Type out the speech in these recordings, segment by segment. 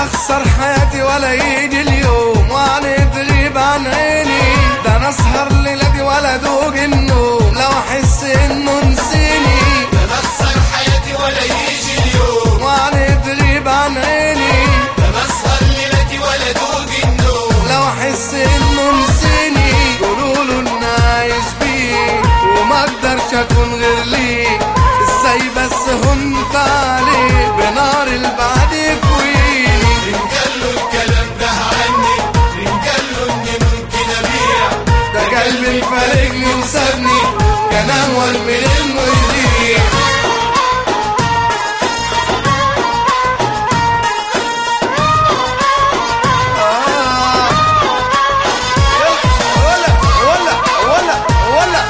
اخسر حياتي ولا يجي اليوم وانا تغيب عن عيني ده انا اسهر ليلتي ولا ادوق النوم لو احس انه نسيني بنخسر حياتي ولا يجي اليوم وانا تغيب عن عيني بنسهر ليلتي ولا دوق النوم لو احس انه نسيني قولوا له ان عايش بيه وما اقدرش اكون غير ليه ازاي بس هنت عليه بنار البعد يكويني إن قال له الكلام ده عني إن قال له إني ممكن أبيع ده قلبي فارقني وسابني كان اول من انه يضيع آه. ولا ولا ولا ولا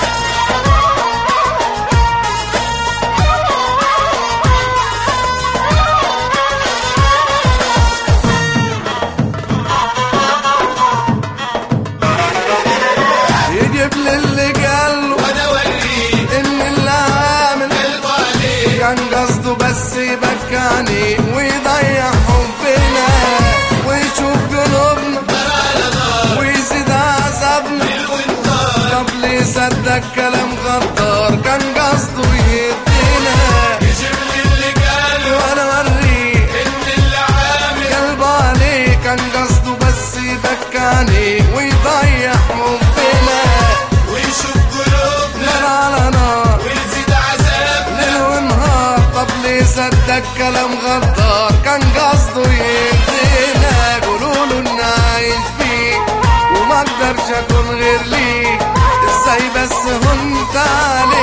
يجيب لي اللي قاله وأنا أوريه ان اللي عامل قلبه عليه كان قصده بس يبكاني ويضيع حبنا ويشوف قلوبنا نار على نار ويزيد عذابنا ليل ونهار طب ليه صدق كلام غدار كان قصده يدينا يجيب لي اللي قاله وانا اوريه إن اللي عامل قلبه عليه كان قصده بس يبكاني ويضيع حبنا ويشوف قلوبنا نار على نار ويزيد عذابنا ليل ونهار طب ليه صدق كلام غدار كان قصده يدينا قولوا له ان عايش فيه وما اقدرش اكون غير ليه ازاي بس هنت عليه